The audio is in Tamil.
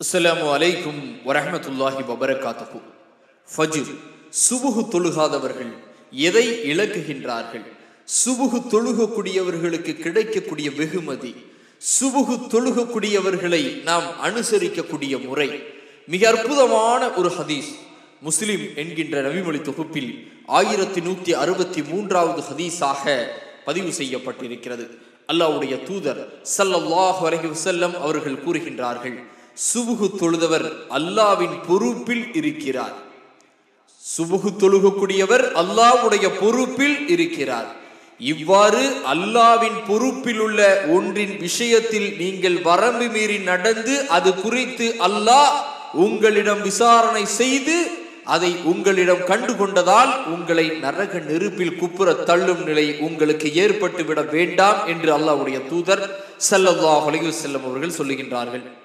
அஸ்ஸலாமு அலைக்கும் வரஹ்மத்துல்லாஹி வபரகாத்துஹு ஃபஜ்ர் சுபுகு தொழுகாதவர்கள் எதை இழக்குகின்றார்கள் சுபுகு தொழுகக்கூடியவர்களுக்கு கிடைக்கக்கூடிய வெகுமதி சுபுகு தொழுகக்கூடியவர்களை நாம் அனுசரிக்கக்கூடிய முறை மிக அற்புதமான ஒரு ஹதீஸ் முஸ்லிம் என்கின்ற நபிமொழி தொகுப்பில் ஆயிரத்தி நூத்தி அறுபத்தி மூன்றாவது ஹதீஸாக பதிவு செய்யப்பட்டிருக்கிறது அல்லாஹ்வுடைய தூதர் ஸல்லல்லாஹு அலைஹி வஸல்லம் அவர்கள் கூறுகின்றார்கள் சுபுகு தொழுதவர் அல்லாவின் பொறுப்பில் இருக்கிறார் சுபுகு தொழுகக்கூடியவர் அல்லாஹ்வுடைய பொறுப்பில் இருக்கிறார் இவ்வாறு அல்லாவின் பொறுப்பில் உள்ள ஒன்றின் விஷயத்தில் நீங்கள் வரம்பு மீறி நடந்து அது குறித்து அல்லாஹ் உங்களிடம் விசாரணை செய்து அதை உங்களிடம் கண்டு கொண்டதால் உங்களை நரக நெருப்பில் குப்புற தள்ளும் நிலை உங்களுக்கு ஏற்பட்டு விட வேண்டாம் என்று அல்லாஹ்வுடைய தூதர் ஸல்லல்லாஹு அலைஹி வஸல்லம் அவர்கள் சொல்லுகின்றார்கள்